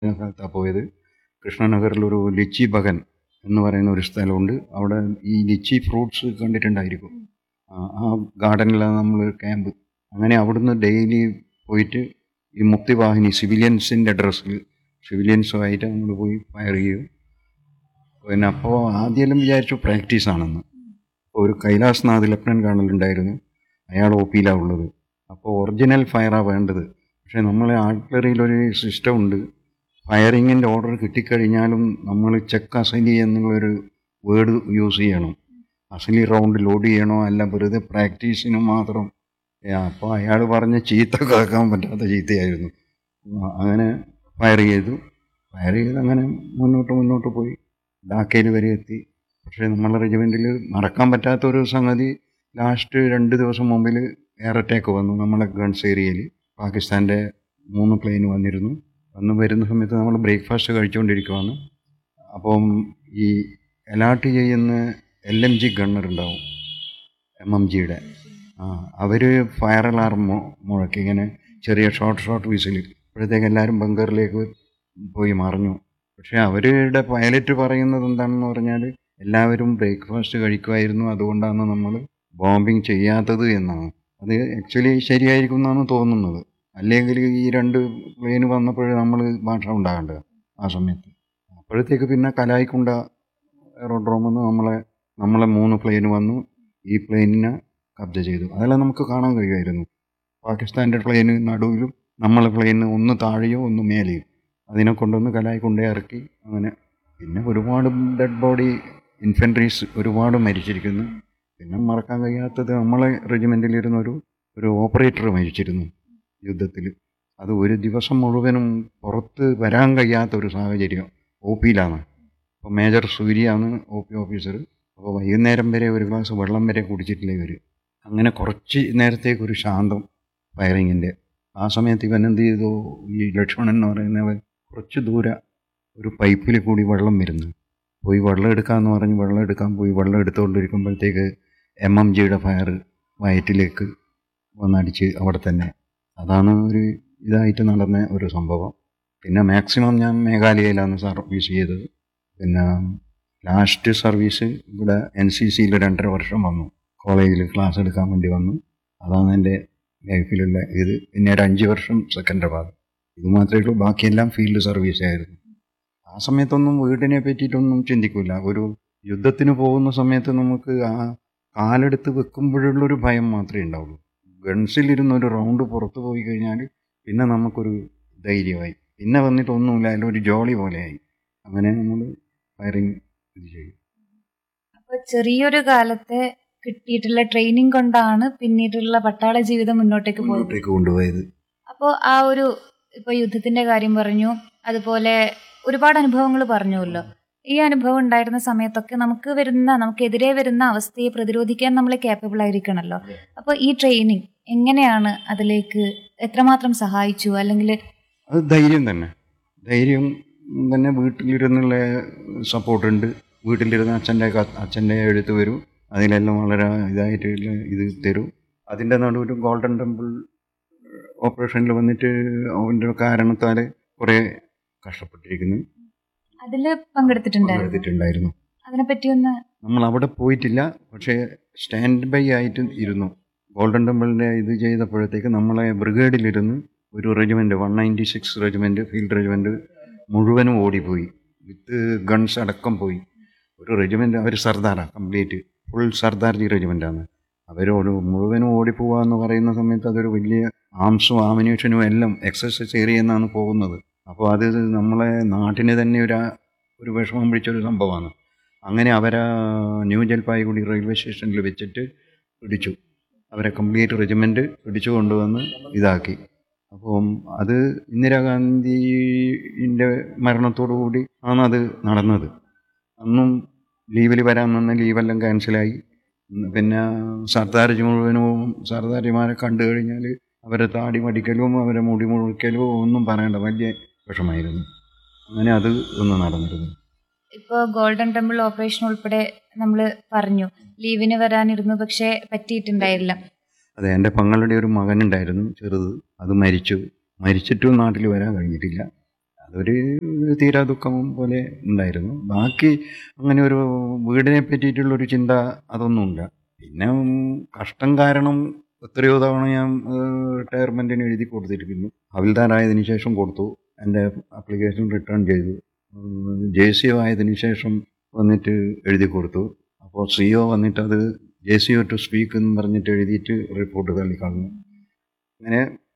കാലത്താണ് പോയത് കൃഷ്ണനഗറിലൊരു ലിച്ചി ബഗൻ എന്ന് പറയുന്ന ഒരു സ്ഥലമുണ്ട് അവിടെ ഈ ലിച്ചി ഫ്രൂട്ട്സ് കണ്ടിട്ടുണ്ടായിരിക്കും ആ ആ ഗാർഡനിലാണ് നമ്മൾ ക്യാമ്പ് അങ്ങനെ അവിടുന്ന് ഡെയിലി പോയിട്ട് ഈ മുക്തിവാഹിനി സിവിലിയൻസിൻ്റെ ഡ്രസ്സിൽ സിവിലിയൻസുമായിട്ട് നമ്മൾ പോയി ഫയർ ചെയ്യും പിന്നെ അപ്പോൾ ആദ്യം വിചാരിച്ചു പ്രാക്ടീസ് ആണെന്ന് അപ്പോൾ ഒരു കൈലാസ് നാഥ് ലഫ്റ്റനൻറ്റ് കേണൽ ഉണ്ടായിരുന്നു അയാൾ ഒ പിയിലാണ് ഉള്ളത് അപ്പോൾ ഒറിജിനൽ ഫയറാണ് വേണ്ടത് പക്ഷേ നമ്മളെ ആർട്ടിലറിയിലൊരു സിസ്റ്റം ഉണ്ട് ഫയറിങ്ങിൻ്റെ ഓർഡർ കിട്ടിക്കഴിഞ്ഞാലും നമ്മൾ ചെക്ക് അസലി എന്നുള്ളൊരു വേർഡ് യൂസ് ചെയ്യണം അസലി റൗണ്ട് ലോഡ് ചെയ്യണോ അല്ല വെറുതെ പ്രാക്ടീസിന് മാത്രം അപ്പോൾ അയാൾ പറഞ്ഞ ചീത്ത കേൾക്കാൻ പറ്റാത്ത ചീത്തയായിരുന്നു ആ, അങ്ങനെ ഫയർ ചെയ്തു ഫയർ ചെയ്ത് അങ്ങനെ മുന്നോട്ട് മുന്നോട്ട് പോയി ഡാക്കയിൽ വരെ എത്തി പക്ഷേ നമ്മളെ റെജിമെൻറ്റിൽ മറക്കാൻ പറ്റാത്തൊരു സംഗതി ലാസ്റ്റ് രണ്ട് ദിവസം മുമ്പിൽ എയർ അറ്റാക്ക് വന്നു നമ്മളെ ഗൺസ് ഏരിയയിൽ പാകിസ്ഥാൻ്റെ മൂന്ന് പ്ലെയിൻ വന്നിരുന്നു വന്ന് വരുന്ന സമയത്ത് നമ്മൾ ബ്രേക്ക്ഫാസ്റ്റ് കഴിച്ചുകൊണ്ടിരിക്കുവാണ് അപ്പം ഈ അലാട്ട് ചെയ്യുന്ന എൽ എം ജി ഗണ്ണർ ഉണ്ടാവും എം എം ജിയുടെ ആ അവർ ഫയർ അലാർം മുഴക്കി ഇങ്ങനെ ചെറിയ ഷോർട്ട് ഷോർട്ട് വിസിൽ അപ്പോഴത്തേക്ക് എല്ലാവരും ബങ്കറിലേക്ക് പോയി മറിഞ്ഞു പക്ഷേ അവരുടെ പൈലറ്റ് പറയുന്നത് എന്താണെന്ന് പറഞ്ഞാൽ എല്ലാവരും ബ്രേക്ക്ഫാസ്റ്റ് കഴിക്കുമായിരുന്നു അതുകൊണ്ടാണ് നമ്മൾ ബോംബിങ് ചെയ്യാത്തത് എന്നാണ് അത് ആക്ച്വലി ശരിയായിരിക്കും എന്നാണ് തോന്നുന്നത് അല്ലെങ്കിൽ ഈ രണ്ട് പ്ലെയിൻ വന്നപ്പോൾ നമ്മൾ ഭാഷ ഉണ്ടാകേണ്ടത് ആ സമയത്ത് അപ്പോഴത്തേക്ക് പിന്നെ കലായിക്കുണ്ട എയറോഡ്രോമിൽ നിന്ന് നമ്മളെ നമ്മളെ മൂന്ന് പ്ലെയിൻ വന്നു ഈ പ്ലെയിനിനെ കബ്ജ ചെയ്തു അതെല്ലാം നമുക്ക് കാണാൻ കഴിയുമായിരുന്നു പാകിസ്ഥാൻ്റെ പ്ലെയിന് നടുവിലും നമ്മളെ പ്ലെയിന് ഒന്ന് താഴെയോ ഒന്ന് മേലെയും അതിനെ കൊണ്ടുവന്ന് കലായി കൊണ്ടേ ഇറക്കി അങ്ങനെ പിന്നെ ഒരുപാട് ഡെഡ് ബോഡി ഇൻഫൻട്രീസ് ഒരുപാട് മരിച്ചിരിക്കുന്നു പിന്നെ മറക്കാൻ കഴിയാത്തത് നമ്മളെ റെജിമെൻറ്റിലിരുന്ന ഒരു ഒരു ഓപ്പറേറ്റർ മരിച്ചിരുന്നു യുദ്ധത്തിൽ അത് ഒരു ദിവസം മുഴുവനും പുറത്ത് വരാൻ കഴിയാത്ത ഒരു സാഹചര്യം ഒ പിയിലാണ് അപ്പോൾ മേജർ സൂര്യാണ് ഒ പി ഓഫീസർ അപ്പോൾ വൈകുന്നേരം വരെ ഒരു ഗ്ലാസ് വെള്ളം വരെ കുടിച്ചിട്ടില്ല ഇവർ അങ്ങനെ കുറച്ച് നേരത്തേക്ക് ഒരു ശാന്തം ഫയറിങ്ങിൻ്റെ ആ സമയത്ത് ഇവൻ എന്ത് ചെയ്തു ഈ ലക്ഷ്മണൻ എന്ന് പറയുന്നവൻ കുറച്ച് ദൂരെ ഒരു പൈപ്പിൽ കൂടി വെള്ളം വരുന്നു പോയി വെള്ളം എടുക്കാമെന്ന് പറഞ്ഞ് വെള്ളം എടുക്കാൻ പോയി വെള്ളം എടുത്തുകൊണ്ടിരിക്കുമ്പോഴത്തേക്ക് എം എം ജിയുടെ ഫയർ വയറ്റിലേക്ക് വന്നടിച്ച് അവിടെ തന്നെ അതാണ് ഒരു ഇതായിട്ട് നടന്ന ഒരു സംഭവം പിന്നെ മാക്സിമം ഞാൻ മേഘാലയയിലാണ് സർവീസ് ചെയ്തത് പിന്നെ ലാസ്റ്റ് സർവീസ് ഇവിടെ എൻ സി സിയിൽ രണ്ടര വർഷം വന്നു കോളേജിൽ ക്ലാസ് എടുക്കാൻ വേണ്ടി വന്നു അതാണ് എൻ്റെ ലൈഫിലുള്ള ഇത് പിന്നെ ഒരു അഞ്ച് വർഷം സെക്കൻഡറാബാദ് ഇത് മാത്രമേ ഉള്ളൂ ബാക്കിയെല്ലാം ഫീൽഡ് സർവീസ് ആയിരുന്നു ആ സമയത്തൊന്നും വീടിനെ പറ്റിയിട്ടൊന്നും ചിന്തിക്കില്ല ഒരു യുദ്ധത്തിന് പോകുന്ന സമയത്ത് നമുക്ക് ആ കാലെടുത്ത് വെക്കുമ്പോഴുള്ളൊരു ഭയം മാത്രമേ ഉണ്ടാവുള്ളൂ ഗൺസിലിരുന്ന് ഒരു റൗണ്ട് പുറത്ത് പോയി കഴിഞ്ഞാൽ പിന്നെ നമുക്കൊരു ധൈര്യമായി പിന്നെ വന്നിട്ട് ഒന്നുമില്ല അതിലൊരു ജോളി പോലെയായി അങ്ങനെ നമ്മൾ ഫയറിങ് ഇത് ചെയ്യും അപ്പൊ ചെറിയൊരു കാലത്തെ കിട്ടിയിട്ടുള്ള ട്രെയിനിങ് കൊണ്ടാണ് പിന്നീടുള്ള പട്ടാള ജീവിതം മുന്നോട്ടേക്ക് പോയത് മുന്നോട്ടേക്ക് കൊണ്ടുപോയത് അപ്പോൾ ആ ഒരു ഇപ്പൊ യുദ്ധത്തിന്റെ കാര്യം പറഞ്ഞു അതുപോലെ ഒരുപാട് അനുഭവങ്ങൾ പറഞ്ഞുവല്ലോ ഈ അനുഭവം ഉണ്ടായിരുന്ന സമയത്തൊക്കെ നമുക്ക് വരുന്ന നമുക്കെതിരെ വരുന്ന അവസ്ഥയെ പ്രതിരോധിക്കാൻ നമ്മൾ കേപ്പബിൾ ആയിരിക്കണമല്ലോ അപ്പോൾ ഈ ട്രെയിനിങ് എങ്ങനെയാണ് അതിലേക്ക് എത്രമാത്രം സഹായിച്ചു അല്ലെങ്കിൽ അത് ധൈര്യം തന്നെ ധൈര്യം തന്നെ വീട്ടിലിരുന്നുള്ള സപ്പോർട്ടുണ്ട് വീട്ടിലിരുന്ന് അച്ഛൻ്റെ ക- അച്ഛൻ്റെ എഴുത്ത് വരും അതിലെല്ലാം വളരെ ഇതായിട്ടുള്ള ഇത് തരും അതിൻ്റെ നടുവിൽ ഗോൾഡൻ ടെമ്പിൾ ഓപ്പറേഷനിൽ വന്നിട്ട് അവൻ്റെ കാരണത്താൽ കുറേ കഷ്ടപ്പെട്ടിരിക്കുന്നു അതിൽ പങ്കെടുത്തിട്ടുണ്ടായിരുന്നു പങ്കെടുത്തിട്ടുണ്ടായിരുന്നു അതിനെപ്പറ്റി ഒന്ന് നമ്മൾ അവിടെ പോയിട്ടില്ല പക്ഷേ സ്റ്റാൻഡ് ബൈ ആയിട്ട് ഇരുന്നു ഗോൾഡൻ ടെമ്പിളിൻ്റെ ഇത് ചെയ്തപ്പോഴത്തേക്ക് നമ്മളെ ബ്രിഗേഡിലിരുന്ന് ഒരു regiment one ninety six regiment field regiment മുഴുവനും ഓടിപ്പോയി വിത്ത് ഗൺസ് അടക്കം പോയി ഒരു റെജിമെൻറ്റ് അവർ സർദാറാണ് കംപ്ലീറ്റ് ഫുൾ സർദാർജി റെജിമെൻറ്റാണ് അവരോട് മുഴുവനും ഓടിപ്പോവുക എന്ന് പറയുന്ന സമയത്ത് അതൊരു വലിയ ആംസും ആമിനേഷനും എല്ലാം എക്സസൈസ് ഏരിയ എന്നാണ് പോകുന്നത് അപ്പോൾ അത് നമ്മളെ നാട്ടിന് തന്നെ ഒരു ഒരു വിഷമം പിടിച്ചൊരു സംഭവമാണ് അങ്ങനെ അവരെ ന്യൂ ജൽപായ്ഗുഡി റെയിൽവേ സ്റ്റേഷനിൽ വെച്ചിട്ട് പിടിച്ചു അവരെ കംപ്ലീറ്റ് റെജിമെൻറ്റ് പിടിച്ചു കൊണ്ടുവന്ന് ഇതാക്കി അപ്പം അത് ഇന്ദിരാഗാന്ധിൻ്റെ മരണത്തോടു കൂടി ആണ് അത് നടന്നത് അന്നും ലീവിൽ വരാൻ നിന്ന് ലീവെല്ലാം ക്യാൻസലായി ഉം, പിന്നെ സർദാർജി മുഴുവനും സർദാർജിമാരെ കണ്ടു കഴിഞ്ഞാൽ അവരെ താടി മടിക്കലും അവരെ മുടി മുഴുക്കലും ഒന്നും പറയണ്ട വലിയ വിഷമായിരുന്നു അങ്ങനെ അത് ഒന്ന് നടന്നിരുന്നു ഇപ്പോൾ ഗോൾഡൻ ടെമ്പിൾ ഓപ്പറേഷൻ ഉൾപ്പെടെ നമ്മൾ പറഞ്ഞു ലീവിന് വരാനിരുന്നു പക്ഷേ പറ്റിയിട്ടുണ്ടായില്ല അതെ എൻ്റെ പങ്ങളുടെ ഒരു മകനുണ്ടായിരുന്നു ചെറുത് അത് മരിച്ചു മരിച്ചിട്ടും നാട്ടിൽ വരാൻ കഴിഞ്ഞിട്ടില്ല അതൊരു തീരാ ദുഃഖം പോലെ ഉണ്ടായിരുന്നു ബാക്കി അങ്ങനെ ഒരു വീടിനെ പറ്റിയിട്ടുള്ളൊരു ചിന്ത അതൊന്നുമില്ല പിന്നെ ഉം, കഷ്ടം കാരണം എത്രയോ തവണ ഞാൻ റിട്ടയർമെൻറ്റിന് എഴുതി കൊടുത്തിരിക്കുന്നു ഹവിൽദാറായതിനു ശേഷം കൊടുത്തു എൻ്റെ ആപ്ലിക്കേഷൻ റിട്ടേൺ ചെയ്തു ജെ സി ഒ ആയതിനു ശേഷം വന്നിട്ട് എഴുതി കൊടുത്തു അപ്പോൾ സി ഒ വന്നിട്ട് അത് J C O to speak എന്ന് പറഞ്ഞിട്ട് എഴുതിയിട്ട് റിപ്പോർട്ട് തള്ളിക്കളഞ്ഞു അങ്ങനെ